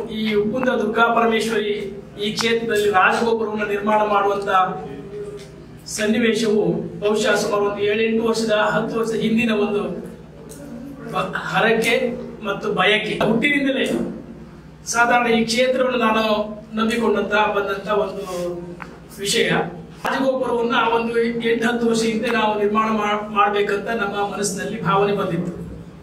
ಈ ಉಪ್ಪುಂದ ದುರ್ಗಾ ಪರಮೇಶ್ವರಿ ಈ ಕ್ಷೇತ್ರದಲ್ಲಿ ರಾಜಗೋಪುರವನ್ನು ನಿರ್ಮಾಣ ಮಾಡುವಂತ ಸನ್ನಿವೇಶವು ಬಹುಶಃ ಸುಮಾರು ಒಂದು ಏಳೆಂಟು ವರ್ಷದ ಹತ್ತು ವರ್ಷ ಹಿಂದಿನ ಒಂದು ಬ- ಹರಕೆ ಮತ್ತು ಬಯಕೆ ಹುಟ್ಟಿನಿಂದಲೇ ಸಾಧಾರಣ ಈ ಕ್ಷೇತ್ರವನ್ನು ನಾನು ನಂಬಿಕೊಂಡಂತ ಬಂದಂತ ಒಂದು ವಿಷಯ ರಾಜಗೋಪುರವನ್ನ ಒಂದು ಎಂಟು ಹತ್ತು ವರ್ಷ ಹಿಂದೆ ನಾವು ನಿರ್ಮಾಣ ಮಾಡ್- ಮಾಡ್ಬೇಕಂತ ನಮ್ಮ ಮನಸ್ಸಿನಲ್ಲಿ ಭಾವನೆ ಬಂದಿತ್ತು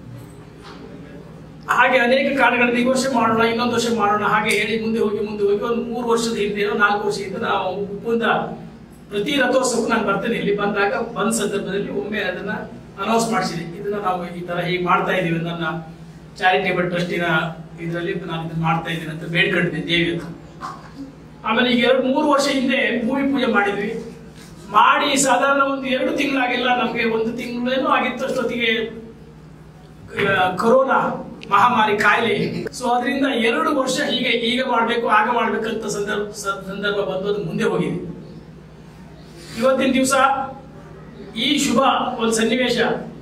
ಹಾಗೆ ಅನೇಕ ಕಾರಣಗಳಿಂದ ಈ ವರ್ಷ ಮಾಡೋಣ ಇನ್ನೊಂದು ವರ್ಷ ಮಾಡೋಣ ಹಾಗೆ ಹೇಳಿ ಮುಂದೆ ಹೋಗಿ ಮುಂದೆ ಹೋಗಿ ಒಂದು ಮೂರು ವರ್ಷದ ಹಿಂದೆ ನಾಲ್ಕು ವರ್ಷ ಹಿಂದೆ ನಾವು ಉಪ್ಪುಂದ ಪ್ರತಿ ರಥೋತ್ಸವಕ್ಕೂ ನಾನು ಬರ್ತೇನೆ ಇಲ್ಲಿ ಬಂದಾಗ ಬಂದ ಸಂದರ್ಭದಲ್ಲಿ ಒಮ್ಮೆ ಅದನ್ನ ಅನೌನ್ಸ್ ಮಾಡಿಸಿದೆ ಇದನ್ನ ನಾವು ಈ ತರ ಹೀಗೆ ಮಾಡ್ತಾ ಇದೀವಿ ನನ್ನ ಚಾರಿಟೇಬಲ್ ಟ್ರಸ್ಟಿನ ಇದರಲ್ಲಿ ನಾನು ಇದನ್ನ ಮಾಡ್ತಾ ಇದ್ದೀನಿ ಅಂತ ಬೇಡ್ಕೊಂಡಿದ್ದೆ ದೇವಿ ಹತ್ರ ಆಮೇಲೆ ಈಗ ಎರಡು ಮೂರು ವರ್ಷ ಹಿಂದೆ ಭೂಮಿ ಪೂಜೆ ಮಾಡಿದ್ವಿ ಮಾಡಿ ಸಾಧಾರಣ ಒಂದು ಎರಡು ತಿಂಗಳಾಗಿಲ್ಲ ನಮಗೆ ಒಂದು ತಿಂಗಳೇನೋ ಆಗಿತ್ತು ಅಷ್ಟೊತ್ತಿಗೆ ಆ, ಕೊರೋನಾ ಮಹಾಮಾರಿ ಕಾಯಿಲೆ ಸೊ ಅದರಿಂದ ಎರಡು ವರ್ಷ ಹೀಗೆ ಈಗ ಮಾಡ್ಬೇಕು ಆಗ ಮಾಡ್ಬೇಕಂತ ಸಂದರ್ಭ ಸ- ಸಂದರ್ಭ ಬಂದು ಅದು ಮುಂದೆ ಹೋಗಿದೆ ಇವತ್ತಿನ ದಿವಸ ಈ ಶುಭ ಒಂದು ಸನ್ನಿವೇಶ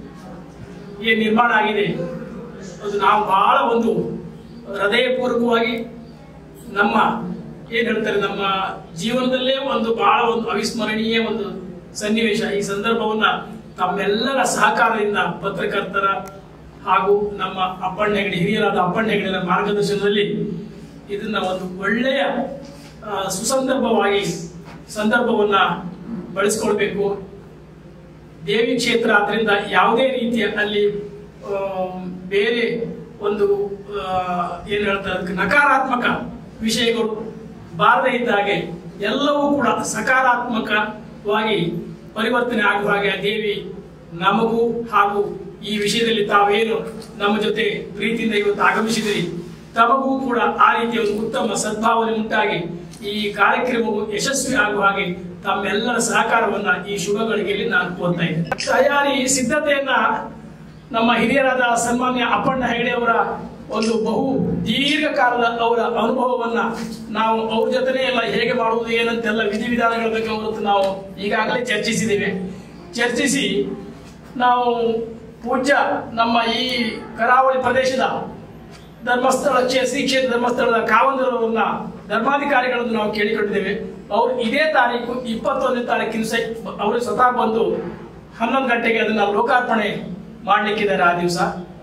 ಏನ್ ನಿರ್ಮಾಣ ಆಗಿದೆ ಅದು ನಾವು ಬಹಳ ಒಂದು ಹೃದಯಪೂರ್ವಕವಾಗಿ ನಮ್ಮ ಏನ್ ಹೇಳ್ತಾರೆ ನಮ್ಮ ಜೀವನದಲ್ಲೇ ಒಂದು ಬಹಳ ಒಂದು ಅವಿಸ್ಮರಣೀಯ ಒಂದು ಸನ್ನಿವೇಶ ಈ ಸಂದರ್ಭವನ್ನ ತಮ್ಮೆಲ್ಲರ ಸಹಕಾರದಿಂದ ಪತ್ರಕರ್ತರ ಹಾಗೂ ನಮ್ಮ ಅಪ್ಪಣ್ಣ ಹೆಗಡೆ ಹಿರಿಯರಾದ ಅಪ್ಪಣ್ಣ ಹೆಗಡೆರ ಮಾರ್ಗದರ್ಶನದಲ್ಲಿ ಇದನ್ನ ಒಂದು ಒಳ್ಳೆಯ ಆ, ಸುಸಂದರ್ಭವಾಗಿ ಸಂದರ್ಭವನ್ನ ಬಳಸ್ಕೊಳ್ಬೇಕು ದೇವಿ ಕ್ಷೇತ್ರ ಆದ್ರಿಂದ ಯಾವುದೇ ರೀತಿಯ ಅಲ್ಲಿ ಆ, ಬೇರೆ ಒಂದು ಆ, ಏನ್ ಹೇಳ್ತಾರೆ ಅದಕ್ಕೆ ನಕಾರಾತ್ಮಕ ವಿಷಯಗಳು ಬಾರದೇ ಇದ್ದ ಹಾಗೆ ಎಲ್ಲವೂ ಕೂಡ ಸಕಾರಾತ್ಮಕವಾಗಿ ಪರಿವರ್ತನೆ ಆಗುವ ಹಾಗೆ ಆ ದೇವಿ ನಮಗೂ ಹಾಗೂ ಈ ವಿಷಯದಲ್ಲಿ ತಾವೇನು ನಮ್ಮ ಜೊತೆ ಪ್ರೀತಿಯಿಂದ ಇವತ್ತು ಆಗಮಿಸಿದಿರಿ ತಮಗೂ ಕೂಡ ಆ ರೀತಿಯ ಒಂದು ಉತ್ತಮ ಸದ್ಭಾವನೆ ಉಂಟಾಗಿ ಈ ಕಾರ್ಯಕ್ರಮವು ಯಶಸ್ವಿ ಆಗುವ ಹಾಗೆ ತಮ್ಮೆಲ್ಲರ ಸಹಕಾರವನ್ನ ಈ ಶುಭ ಗಳಿಗೆಯಲ್ಲಿ ನಾನು ಕೋರ್ತಾ ಇದ್ದೇನೆ ತಯಾರಿ ಸಿದ್ಧತೆಯನ್ನ ನಮ್ಮ ಹಿರಿಯರಾದ ಸನ್ಮಾನ್ಯ ಅಪ್ಪಣ್ಣ ಹೆಗಡೆ ಅವರ ಒಂದು ಬಹು ದೀರ್ಘಕಾಲದ ಅವರ ಅನುಭವವನ್ನ ನಾವು ಅವ್ರ ಜೊತೆನೇ ಎಲ್ಲ ಹೇಗೆ ಮಾಡುವುದು ಏನಂತೆಲ್ಲ ವಿಧಿವಿಧಾನಗಳ ಬಗ್ಗೆ ಅವರತ್ತು ನಾವು ಈಗಾಗಲೇ ಚರ್ಚಿಸಿದ್ದೇವೆ ಚರ್ಚಿಸಿ ನಾವು ಪೂಜ್ಯ ನಮ್ಮ ಈ ಕರಾವಳಿ ಪ್ರದೇಶದ ಧರ್ಮಸ್ಥಳ ಕ್ಷೇ- ಶ್ರೀ ಕ್ಷೇತ್ರ ಧರ್ಮಸ್ಥಳದ ಕಾವಂದರವರನ್ನ ಧರ್ಮಾಧಿಕಾರಿಗಳನ್ನು ನಾವು ಕೇಳಿಕೊಂಡಿದ್ದೇವೆ ಅವರು ಇದೇ ತಾರೀಕು ಇಪ್ಪತ್ತೊಂದನೇ ತಾರೀಕಿನ ಸಹ ಅವರು ಸ್ವತಃ ಬಂದು ಹನ್ನೊಂದು ಗಂಟೆಗೆ ಅದನ್ನ ಲೋಕಾರ್ಪಣೆ ಮಾಡ್ಲಿಕ್ಕಿದ್ದಾರೆ ಆ ದಿವಸ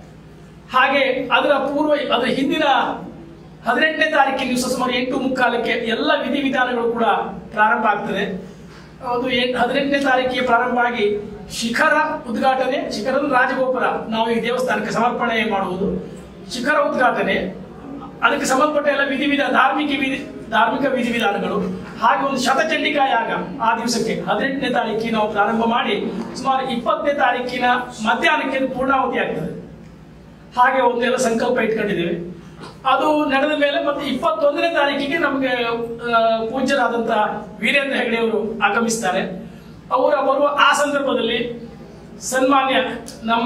ಹಾಗೆ ಅದರ ಪೂರ್ವ ಅದರ ಹಿಂದಿನ ಹದಿನೆಂಟನೇ ತಾರೀಕಿನ ದಿವಸ ಸುಮಾರು ಎಂಟು ಮುಕ್ಕಾಲಕ್ಕೆ ಎಲ್ಲ ವಿಧಿವಿಧಾನಗಳು ಕೂಡ ಪ್ರಾರಂಭ ಆಗ್ತದೆ ಅದು ಎಂಟು ಹದಿನೆಂಟನೇ ತಾರೀಕಿಗೆ ಪ್ರಾರಂಭ ಆಗಿ ಶಿಖರ ಉದ್ಘಾಟನೆ ಶಿಖರದ ರಾಜಗೋಪುರ ನಾವು ಈ ದೇವಸ್ಥಾನಕ್ಕೆ ಸಮರ್ಪಣೆ ಮಾಡುವುದು ಶಿಖರ ಉದ್ಘಾಟನೆ ಅದಕ್ಕೆ ಸಂಬಂಧಪಟ್ಟ ಎಲ್ಲ ವಿಧಿವಿಧಾನ ಧಾರ್ಮಿಕ ವಿಧಿ ಧಾರ್ಮಿಕ ವಿಧಿವಿಧಾನಗಳು ಹಾಗೆ ಒಂದು ಶತಚಂಡಿಕಾ ಯಾಗ ಆ ದಿವಸಕ್ಕೆ ಹದಿನೆಂಟನೇ ತಾರೀಕಿಗೆ ನಾವು ಪ್ರಾರಂಭ ಮಾಡಿ ಸುಮಾರು ಇಪ್ಪತ್ತನೇ ತಾರೀಕಿನ ಮಧ್ಯಾಹ್ನಕ್ಕೆ ಅದು ಪೂರ್ಣಾವತಿ ಆಗ್ತದೆ ಹಾಗೆ ಒಂದೆಲ್ಲ ಸಂಕಲ್ಪ ಇಟ್ಕೊಂಡಿದ್ದೇವೆ ಅದು ನಡೆದ ಮೇಲೆ ಮತ್ತೆ ಇಪ್ಪತ್ತೊಂದನೇ ತಾರೀಕಿಗೆ ನಮಗೆ ಆ, ಪೂಜ್ಯರಾದಂತಹ ವೀರೇಂದ್ರ ಹೆಗಡೆ ಅವರು ಆಗಮಿಸ್ತಾರೆ ಅವರ ಬರುವ ಆ ಸಂದರ್ಭದಲ್ಲಿ ಸನ್ಮಾನ್ಯ ನಮ್ಮ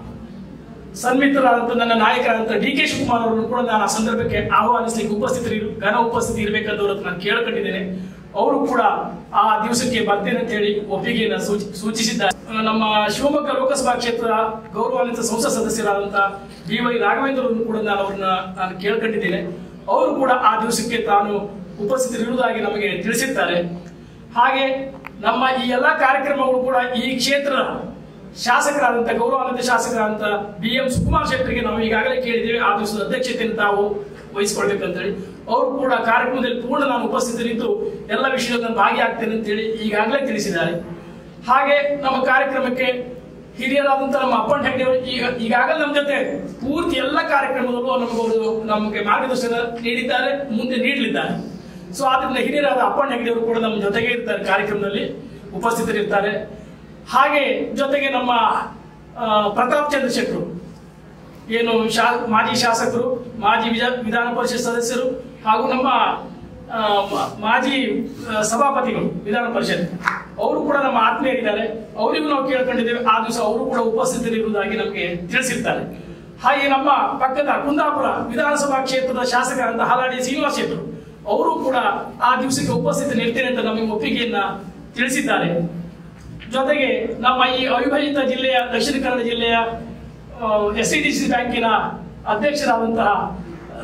ಸನ್ಮಿತ್ರರಾದಂಥ ನನ್ನ ನಾಯಕರಾದಂಥ ಡಿ ಕೆ ಶಿವಕುಮಾರ್ ಅವರನ್ನು ಕೂಡ ನಾನು ಆ ಸಂದರ್ಭಕ್ಕೆ ಆಹ್ವಾನಿಸಲಿಕ್ಕೆ ಉಪಸ್ಥಿತರು ಘನ ಉಪಸ್ಥಿತಿ ಇರಬೇಕಂತ ಅವ್ರ ಹತ್ರ ನಾನು ಕೇಳ್ಕೊಂಡಿದ್ದೇನೆ ಅವರು ಕೂಡ ಆ ದಿವಸಕ್ಕೆ ಬರ್ತೇನೆ ಅಂತ ಹೇಳಿ ಒಪ್ಪಿಗೆಯನ್ನು ಸೂಚಿ ಸೂಚಿಸಿದ್ದಾರೆ ಆ, ನಮ್ಮ ಶಿವಮೊಗ್ಗ ಲೋಕಸಭಾ ಕ್ಷೇತ್ರ ಗೌರವಾನ್ವಿತ ಸಂಸತ್ ಸದಸ್ಯರಾದಂಥ ಬಿ ವೈ ರಾಘವೇಂದ್ರ ಅವರನ್ನು ಕೂಡ ನಾನು ಅವ್ರನ್ನ ನಾನು ಕೇಳ್ಕೊಂಡಿದ್ದೇನೆ ಅವರು ಕೂಡ ಆ ದಿವಸಕ್ಕೆ ತಾನು ಉಪಸ್ಥಿತರಿರುವುದಾಗಿ ನಮಗೆ ತಿಳಿಸಿದ್ದಾರೆ ಹಾಗೆ ನಮ್ಮ ಈ ಎಲ್ಲಾ ಕಾರ್ಯಕ್ರಮಗಳು ಕೂಡ ಈ ಕ್ಷೇತ್ರದ ಶಾಸಕರಾದಂಥ ಗೌರವಾನ್ವಿತ ಶಾಸಕರಾದಂಥ ಬಿ ಎಂ ಸುಕುಮಾರ್ ಶೆಟ್ಟರಿಗೆ ನಾವು ಈಗಾಗಲೇ ಕೇಳಿದ್ದೇವೆ ಆ ದಿವಸದ ಅಧ್ಯಕ್ಷತೆಯನ್ನು ತಾವು ವಹಿಸಿಕೊಳ್ಬೇಕಂತೇಳಿ ಅವರು ಕೂಡ ಕಾರ್ಯಕ್ರಮದಲ್ಲಿ ಪೂರ್ಣ ನಾನು ಉಪಸ್ಥಿತರಿದ್ದು ಎಲ್ಲ ವಿಷಯದಲ್ಲಿ ನಾನು ಭಾಗಿಯಾಗ್ತೇನೆ ಅಂತೇಳಿ ಈಗಾಗಲೇ ತಿಳಿಸಿದ್ದಾರೆ ಹಾಗೆ ನಮ್ಮ ಕಾರ್ಯಕ್ರಮಕ್ಕೆ ಹಿರಿಯರಾದಂಥ ನಮ್ಮ ಅಪ್ಪಣ್ಣ ಹೆಗ್ಡೆ ಅವರು ಈಗ ಈಗಾಗಲೇ ನಮ್ಮ ಜೊತೆ ಪೂರ್ತಿ ಎಲ್ಲ ಕಾರ್ಯಕ್ರಮದಲ್ಲೂ ನಮಗೆ ಅವರು ನಮಗೆ ಮಾರ್ಗದರ್ಶನ ನೀಡಿದ್ದಾರೆ ಮುಂದೆ ನೀಡಲಿದ್ದಾರೆ ಸೊ ಆದ್ರಿಂದ ಹಿರಿಯರಾದ ಅಪ್ಪಣ್ಣ ಹೆಗ್ಡೆ ಅವರು ಕೂಡ ನಮ್ಮ ಜೊತೆಗೆ ಇರ್ತಾರೆ ಕಾರ್ಯಕ್ರಮದಲ್ಲಿ ಉಪಸ್ಥಿತರಿರ್ತಾರೆ ಹಾಗೆ ಜೊತೆಗೆ ನಮ್ಮ ಆ, ಪ್ರತಾಪ್ ಚಂದ್ರ ಶೆಟ್ಟರು ಏನು ಶಾ ಮಾಜಿ ಶಾಸಕರು ಮಾಜಿ ವಿಜಾ- ವಿಧಾನ ಪರಿಷತ್ ಸದಸ್ಯರು ಹಾಗೂ ನಮ್ಮ ಆ, ಮ- ಮಾಜಿ ಆ, ಸಭಾಪತಿಗಳು ವಿಧಾನ ಪರಿಷತ್ ಅವರು ಕೂಡ ನಮ್ಮ ಆತ್ಮೀಯರಿದ್ದಾರೆ ಅವರಿಗೂ ನಾವು ಕೇಳ್ಕೊಂಡಿದ್ದೇವೆ ಆ ದಿವಸ ಅವರು ಕೂಡ ಉಪಸ್ಥಿತರಿರುವುದಾಗಿ ನಮಗೆ ತಿಳಿಸಿರ್ತಾರೆ ಹಾಗೆ ನಮ್ಮ ಪಕ್ಕದ ಕುಂದಾಪುರ ವಿಧಾನಸಭಾ ಕ್ಷೇತ್ರದ ಶಾಸಕರಾದ ಹಾಲಾಡಿ ಶ್ರೀನಿವಾಸ್ ಶೆಟ್ಟರು ಅವರು ಕೂಡ ಆ ದಿವಸಕ್ಕೆ ಉಪಸ್ಥಿತಿ ನೀಡ್ತೇನೆ ಅಂತ ನಮಗೆ ಒಪ್ಪಿಗೆಯನ್ನ ತಿಳಿಸಿದ್ದಾರೆ ಜೊತೆಗೆ ನಮ್ಮ ಈ ಅವಿಭಜಿತ ಜಿಲ್ಲೆಯ ದಕ್ಷಿಣ ಕನ್ನಡ ಜಿಲ್ಲೆಯ ಎಸ್ ಸಿ ಡಿ ಸಿ ಬ್ಯಾಂಕಿನ ಅಧ್ಯಕ್ಷರಾದಂತಹ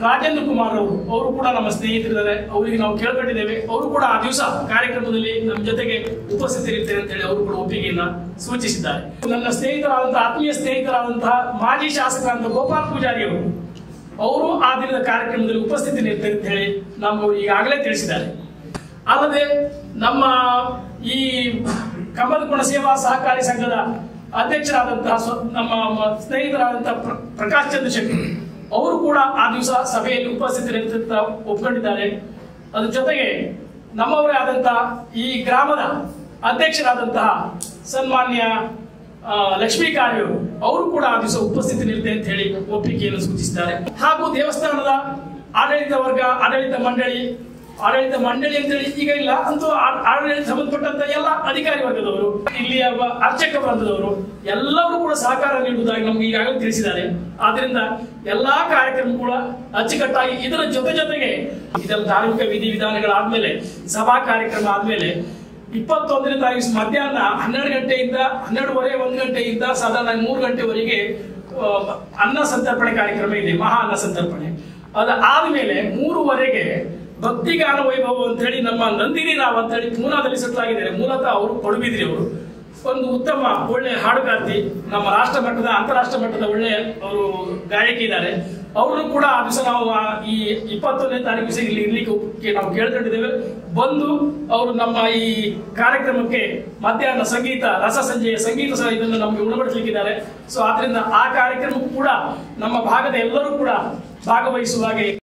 ರಾಜೇಂದ್ರ ಕುಮಾರ್ ಅವರು ಅವರು ಕೂಡ ನಮ್ಮ ಸ್ನೇಹಿತರಿದ್ದಾರೆ ಅವರಿಗೆ ನಾವು ಕೇಳ್ಕೊಂಡಿದ್ದೇವೆ ಅವರು ಕೂಡ ಆ ದಿವಸ ಕಾರ್ಯಕ್ರಮದಲ್ಲಿ ನಮ್ಮ ಜೊತೆಗೆ ಉಪಸ್ಥಿತರಿರ್ತಾರೆ ಅಂತ ಹೇಳಿ ಅವರು ಕೂಡ ಒಪ್ಪಿಗೆಯನ್ನ ಸೂಚಿಸಿದ್ದಾರೆ ನನ್ನ ಸ್ನೇಹಿತರಾದಂತಹ ಆತ್ಮೀಯ ಸ್ನೇಹಿತರಾದಂತಹ ಮಾಜಿ ಶಾಸಕರಾದಂತಹ ಗೋಪಾಲ್ ಪೂಜಾರಿ ಅವರು ಅವರು ಆ ದಿನದ ಕಾರ್ಯಕ್ರಮದಲ್ಲಿ ಉಪಸ್ಥಿತರಿರ್ತಾರೆ ಅಂತ ಹೇಳಿ ನಮ್ಮವರು ಈಗಾಗಲೇ ತಿಳಿಸಿದ್ದಾರೆ ಅಲ್ಲದೆ ನಮ್ಮ ಈ ಕಮಲಗುಣ ಸೇವಾ ಸಹಕಾರಿ ಸಂಘದ ಅಧ್ಯಕ್ಷರಾದಂತಹ ಸ್ವ- ನಮ್ಮ ಮ- ಸ್ನೇಹಿತರಾದಂತಹ ಪ್ರ- ಪ್ರಕಾಶ್ ಚಂದ್ರಶೇಖರ್ ಅವರು ಕೂಡ ಆ ದಿವಸ ಸಭೆಯಲ್ಲಿ ಉಪಸ್ಥಿತರಿರ್ತ ಒಪ್ಕೊಂಡಿದ್ದಾರೆ ಅದ್ರ ಜೊತೆಗೆ ನಮ್ಮವರೇ ಆದಂತಹ ಈ ಗ್ರಾಮದ ಅಧ್ಯಕ್ಷರಾದಂತಹ ಸನ್ಮಾನ್ಯ ಆ, ಲಕ್ಷ್ಮೀ ಕಾರ್ಯವರು ಅವರು ಕೂಡ ಆ ದಿವಸ ಉಪಸ್ಥಿತರಿರುತ್ತೆ ಅಂತ ಹೇಳಿ ಒಪ್ಪಿಗೆಯನ್ನು ಸೂಚಿಸಿದ್ದಾರೆ ಹಾಗೂ ದೇವಸ್ಥಾನದ ಆಡಳಿತ ವರ್ಗ ಆಡಳಿತ ಮಂಡಳಿ ಆಡಳಿತ ಮಂಡಳಿ ಅಂತೇಳಿ ಈಗ ಇಲ್ಲ ಅಂತೂ ಆ- ಆಡಳಿತ ಸಂಬಂಧಪಟ್ಟಂತ ಎಲ್ಲ ಅಧಿಕಾರಿ ವರ್ಗದವರು ಇಲ್ಲಿಯ ಬ- ಅರ್ಚಕ ವರ್ಗದವರು ಎಲ್ಲರೂ ಕೂಡ ಸಹಕಾರ ನೀಡುವುದಾಗಿ ನಮ್ಗೆ ಈಗಾಗಲೇ ತಿಳಿಸಿದ್ದಾರೆ ಆದ್ರಿಂದ ಎಲ್ಲಾ ಕಾರ್ಯಕ್ರಮ ಕೂಡ ಅಚ್ಚುಕಟ್ಟಾಗಿ ಇದರ ಜೊತೆ ಜೊತೆಗೆ ಇದೆಲ್ಲ ಧಾರ್ಮಿಕ ವಿಧಿ ವಿಧಾನಗಳಾದ್ಮೇಲೆ ಸಭಾ ಕಾರ್ಯಕ್ರಮ ಆದ್ಮೇಲೆ ಇಪ್ಪತ್ತೊಂದನೇ ತಾರೀಕು ಮಧ್ಯಾಹ್ನ ಹನ್ನೆರಡು ಗಂಟೆಯಿಂದ ಹನ್ನೆರಡುವರೆ ಒಂದು ಗಂಟೆಯಿಂದ ಸಾಧಾರಣ ಮೂರು ಗಂಟೆವರೆಗೆ ಆ, ಅನ್ನ ಸಂತರ್ಪಣೆ ಕಾರ್ಯಕ್ರಮ ಇದೆ ಮಹಾ ಅನ್ನ ಸಂತರ್ಪಣೆ ಅದ ಆದ್ಮೇಲೆ ಮೂರುವರೆಗೆ ಭಕ್ತಿಗಾನ ವೈಭವ ಅಂತ ಹೇಳಿ ನಮ್ಮ ನಂದಿನಿ ರಾವ್ ಅಂತ ಹೇಳಿ ಪೂನಾದಲ್ಲಿ ಸೆಟ್ಲ್ ಆಗಿದ್ದಾರೆ ಮೂಲತಃ ಅವರು ಪಡುಬಿದ್ರಿ ಅವರು ಒಂದು ಉತ್ತಮ ಒಳ್ಳೆ ಹಾಡುಗಾರ್ತಿ ನಮ್ಮ ರಾಷ್ಟ್ರ ಮಟ್ಟದ ಅಂತಾರಾಷ್ಟ್ರ ಮಟ್ಟದ ಒಳ್ಳೆ ಅವರು ಗಾಯಕಿ ಇದ್ದಾರೆ ಅವ್ರನ್ನು ಕೂಡ ಆ ದಿವಸ ನಾವು ಆ ಈ ಇಪ್ಪತ್ತೊಂದನೇ ತಾರೀಕು ದಿವಸ ಇಲ್ಲಿ ಇರ್ಲಿಕ್ಕೆ ಒಪ್ಪಿಗೆ ನಾವು ಕೇಳ್ಕೊಂಡಿದ್ದೇವೆ ಬಂದು ಅವರು ನಮ್ಮ ಈ ಕಾರ್ಯಕ್ರಮಕ್ಕೆ ಮಧ್ಯಾಹ್ನ ಸಂಗೀತ ರಸ ಸಂಜೆಯ ಸಂಗೀತ ಸಹ ಇದನ್ನು ನಮಗೆ ಉಣಬಡಿಸಲಿಕ್ಕಿದ್ದಾರೆ ಸೊ ಆದ್ರಿಂದ ಆ ಕಾರ್ಯಕ್ರಮ ಕೂಡ ನಮ್ಮ ಭಾಗದ ಎಲ್ಲರೂ ಕೂಡ ಭಾಗವಹಿಸುವ ಹಾಗೆ